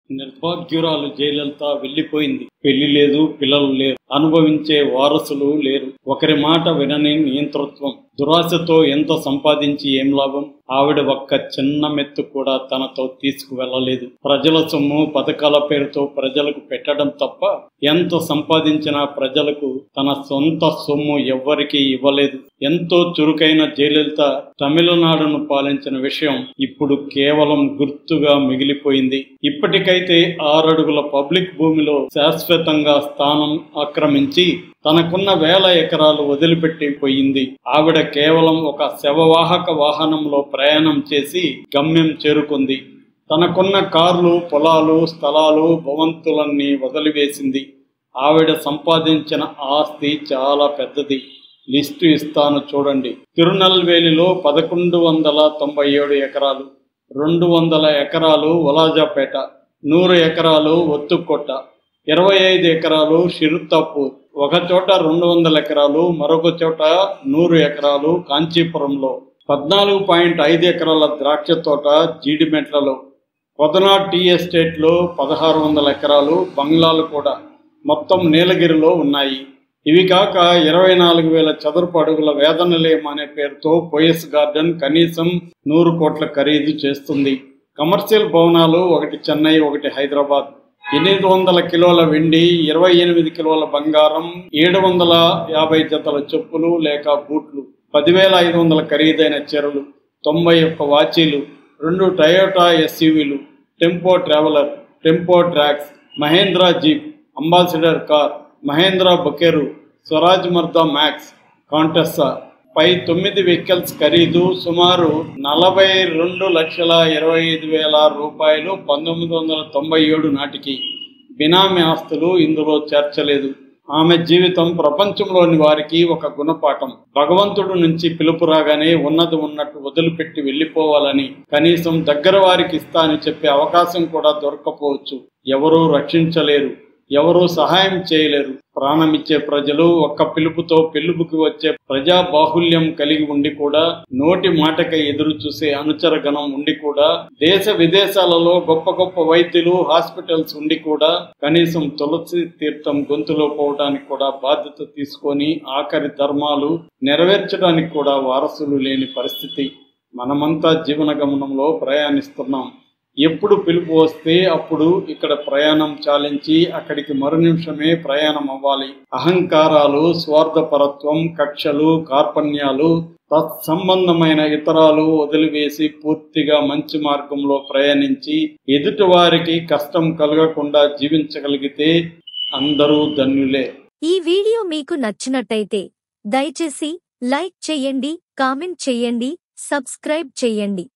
నిర్భాగ్యురాలు జయలలిత వెళ్లిపోయింది పెళ్లి లేదు పిల్లలు లేరు అనుభవించే వారసులు లేరు ఒకరి మాట వినని నియంతృత్వం దురాశతో ఎంత సంపాదించి ఏం లాభం ఆవిడ ఒక్క చిన్న మెత్తు కూడా తనతో తీసుకువెళ్ళలేదు ప్రజల సొమ్ము పథకాల పేరుతో ప్రజలకు పెట్టడం తప్ప ఎంత సంపాదించినా ప్రజలకు తన సొంత సొమ్ము ఎవ్వరికీ ఇవ్వలేదు ఎంతో చురుకైన జయలలిత తమిళనాడును పాలించిన విషయం ఇప్పుడు కేవలం గుర్తుగా మిగిలిపోయింది ఇప్పటికైతే ఆరడుగుల పబ్లిక్ భూమిలో శాశ్వతంగా స్థానం ఆక్రమించి తనకున్న వేల ఎకరాలు వదిలిపెట్టి పోయింది ఆవిడ కేవలం ఒక శవవాహక వాహనంలో ప్రయాణం చేసి గమ్యం చేరుకుంది తనకున్న కార్లు పొలాలు స్థలాలు భవంతులన్నీ వదిలివేసింది ఆవిడ సంపాదించిన ఆస్తి చాలా పెద్దది లిస్టు ఇస్తాను చూడండి తిరునల్వేలిలో పదకొండు వందల తొంభై ఏడు ఎకరాలు రెండు వందల ఎకరాలు వలాజాపేట నూరు ఎకరాలు ఒత్తుకొట్ట ఇరవై ఐదు ఎకరాలు షిరుతాపూర్ ఒక చోట రెండు వందల ఎకరాలు మరొక చోట నూరు ఎకరాలు కాంచీపురంలో పద్నాలుగు పాయింట్ ఐదు ఎకరాల ద్రాక్ష తోట జీడిమెట్లలో కొదనా టీ ఎస్టేట్లో పదహారు వందల ఎకరాలు బంగ్లాలు కూడా మొత్తం నీలగిరిలో ఉన్నాయి ఇవి కాక ఇరవై నాలుగు వేల చదరపు అడుగుల వేద నిలయం అనే పేరుతో పోయస్ గార్డెన్ కనీసం నూరు కోట్ల ఖరీదు చేస్తుంది కమర్షియల్ భవనాలు ఒకటి చెన్నై ఒకటి హైదరాబాద్ ఎనిమిది వందల కిలోల వెండి ఇరవై ఎనిమిది కిలోల బంగారం ఏడు వందల యాభై జతల చెప్పులు లేక బూట్లు పదివేల ఐదు వందల ఖరీదైన చీరలు తొంభై ఒక్క వాచీలు రెండు టయోటా ఎస్యూవీలు Tempo Traveller Tempo Trax Mahindra jeep Ambassador car Mahindra Bolero Swaraj Mazda Max Contessa పై తొమ్మిది వెహికల్స్ ఖరీదు సుమారు నలభై రెండు లక్షల ఇరవై ఐదు వేల రూపాయలు పంతొమ్మిది వందల తొంభై ఏడు నాటికి బినామీ ఆస్తులు ఇందులో చేర్చలేదు ఆమె జీవితం ప్రపంచంలోని వారికి ఒక గుణపాఠం భగవంతుడు నుంచి పిలుపు రాగానే ఉన్నది ఉన్నట్టు వదిలిపెట్టి వెళ్ళిపోవాలని కనీసం దగ్గర వారికి ఇస్తా అని చెప్పే అవకాశం కూడా దొరకపోవచ్చు ఎవరూ రక్షించలేరు ఎవరూ సహాయం చేయలేరు ప్రాణమిచ్చే ప్రజలు ఒక్క పిలుపుతో పెళ్లిపుకి వచ్చే ప్రజా బాహుల్యం కలిగి ఉండి కూడా నోటి మాటకై ఎదురు చూసే అనుచర గణం ఉండి కూడా దేశ విదేశాలలో గొప్ప గొప్ప వైద్యులు హాస్పిటల్స్ ఉండి కూడా కనీసం తులసి తీర్థం గొంతులో పోవడానికి కూడా బాధ్యత తీసుకొని ఆఖరి ధర్మాలు నెరవేర్చడానికి కూడా వారసులు లేని పరిస్థితి మనమంతా జీవన గమనంలో ప్రయాణిస్తున్నాం ఎప్పుడు పిలుపు వస్తే అప్పుడు ఇక్కడ ప్రయాణం చాలించి అక్కడికి మరు నిమిషమే ప్రయాణం అవ్వాలి అహంకారాలు స్వార్థపరత్వం కక్షలు కార్పణ్యాలు తత్సంబంధమైన ఇతరాలు వదిలివేసి పూర్తిగా మంచి మార్గంలో ప్రయాణించి ఎదుటివారికి కష్టం కలగకుండా జీవించగలిగితే అందరూ ధన్యులే ఈ వీడియో మీకు నచ్చినట్టయితే దయచేసి లైక్ చెయ్యండి కామెంట్ చెయ్యండి సబ్స్క్రైబ్ చెయ్యండి